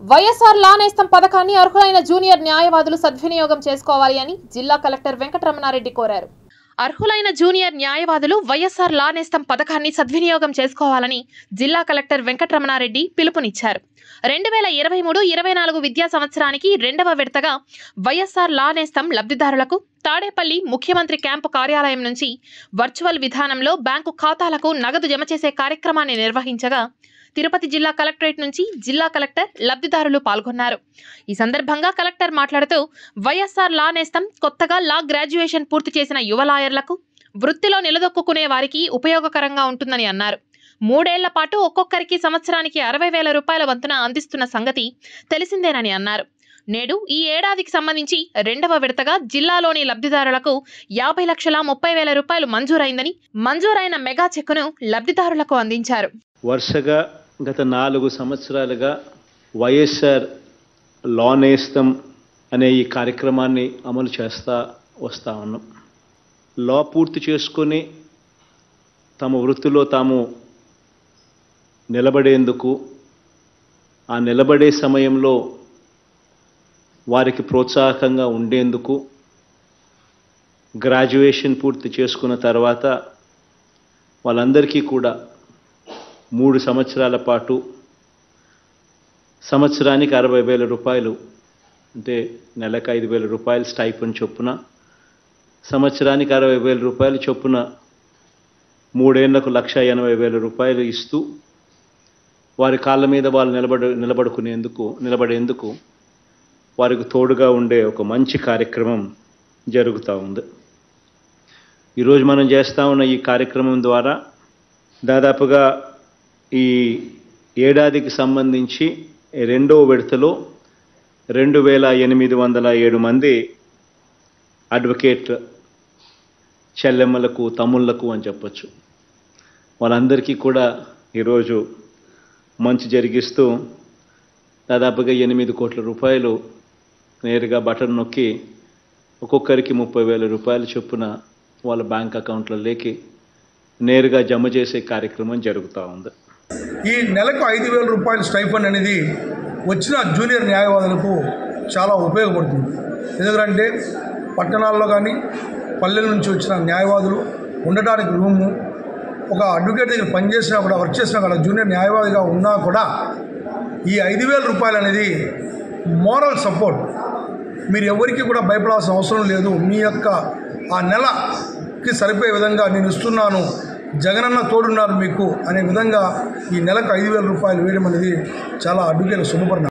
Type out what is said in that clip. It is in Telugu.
వైఎస్ఆర్ లా నేస్తం పథకాన్ని అర్హులైన జూనియర్ న్యాయవాదులు సద్వినియోగం చేసుకోవాలి అని జిల్లా కలెక్టర్ వెంకటరమణారెడ్డి కోరారు అర్హులైన జూనియర్ న్యాయవాదులు వైఎస్ఆర్ లా నేస్తం పథకాన్ని సద్వినియోగం చేసుకోవాలని జిల్లా కలెక్టర్ వెంకటరమణారెడ్డి పిలుపునిచ్చారు రెండు వేల ఇరవై మూడు ఇరవై నాలుగు విద్యా సంవత్సరానికి రెండవ విడతగా వైఎస్ఆర్ లా నేస్తం లబ్ధిదారులకు తాడేపల్లి ముఖ్యమంత్రి క్యాంపు కార్యాలయం నుంచి వర్చువల్ విధానంలో బ్యాంకు ఖాతాలకు నగదు జమ చేసే కార్యక్రమాన్ని నిర్వహించగా తిరుపతి జిల్లా కలెక్టరేట్ నుంచి జిల్లా కలెక్టర్ లబ్ధిదారులు పాల్గొన్నారు ఈ సందర్భంగా కలెక్టర్ మాట్లాడుతూ వైఎస్ఆర్ లా నేస్తం కొత్తగా లా గ్రాడ్యుయేషన్ పూర్తి చేసిన యువ లాయర్లకు వృత్తిలో నిలదొక్కునే వారికి ఉపయోగకరంగా ఉంటుందని అన్నారు మూడేళ్ల పాటు ఒక్కొక్కరికి సంవత్సరానికి అరవై వేల రూపాయల వంతున అందిస్తున్న సంగతి తెలిసిందేనని అన్నారు నేడు ఈ ఏడాదికి సంబంధించి రెండవ విడతగా జిల్లాలోని లబ్ధిదారులకు యాభై లక్షల ముప్పై వేల రూపాయలు మంజూరైందని మంజూరైన మెగా చెక్కును లబ్ధిదారులకు అందించారు వరుసగా గత నాలుగు సంవత్సరాలుగా వైఎస్ఆర్ లా నేస్తం అనే ఈ కార్యక్రమాన్ని అమలు చేస్తా వస్తా ఉన్నాం లా పూర్తి చేసుకొని తమ వృత్తిలో తాము నిలబడేందుకు ఆ నిలబడే సమయంలో వారికి ప్రోత్సాహకంగా ఉండేందుకు గ్రాడ్యుయేషన్ పూర్తి చేసుకున్న తర్వాత వాళ్ళందరికీ కూడా మూడు సంవత్సరాల పాటు సంవత్సరానికి అరవై వేల రూపాయలు అంటే నెలకు ఐదు వేల రూపాయలు స్టైపన్ చొప్పున సంవత్సరానికి అరవై వేల రూపాయలు చొప్పున మూడేళ్లకు లక్ష ఎనభై వేల రూపాయలు ఇస్తూ వారి కాళ్ళ మీద వాళ్ళు నిలబడ నిలబడుకునేందుకు నిలబడేందుకు వారికి తోడుగా ఉండే ఒక మంచి కార్యక్రమం జరుగుతూ ఉంది ఈరోజు మనం చేస్తూ ఉన్న ఈ కార్యక్రమం ద్వారా దాదాపుగా ఈ ఏడాదికి సంబంధించి రెండవ విడతలో రెండు వేల ఎనిమిది వందల ఏడు మంది అడ్వకేట్ చెల్లెమ్మలకు తమ్ముళ్లకు అని చెప్పొచ్చు వాళ్ళందరికీ కూడా ఈరోజు మంచి జరిగిస్తూ దాదాపుగా ఎనిమిది కోట్ల రూపాయలు నేరుగా బటన్ నొక్కి ఒక్కొక్కరికి ముప్పై వేల రూపాయలు చొప్పున వాళ్ళ బ్యాంక్ అకౌంట్లలోకి నేరుగా జమ చేసే కార్యక్రమం జరుగుతూ ఉంది ఈ నెలకు ఐదు వేల రూపాయల స్టైఫండ్ అనేది వచ్చిన జూనియర్ న్యాయవాదులకు చాలా ఉపయోగపడుతుంది ఎందుకంటే పట్టణాల్లో కానీ పల్లెల నుంచి వచ్చిన న్యాయవాదులు ఉండటానికి రూము ఒక అడ్వకేట్ దగ్గర పనిచేసినా కూడా వర్క్ చేసినా కూడా జూనియర్ న్యాయవాదిగా ఉన్నా కూడా ఈ ఐదు వేల రూపాయలు అనేది మోరల్ సపోర్ట్ మీరు ఎవరికి కూడా భయపడాల్సిన అవసరం లేదు మీ యొక్క ఆ నెలకి సరిపోయే విధంగా నేను ఇస్తున్నాను జగనన్న తోడున్నారు మీకు అనే విధంగా ఈ నెలకు ఐదు వేల రూపాయలు వేయడం అనేది చాలా అడ్డుకేల శుభపరిణామం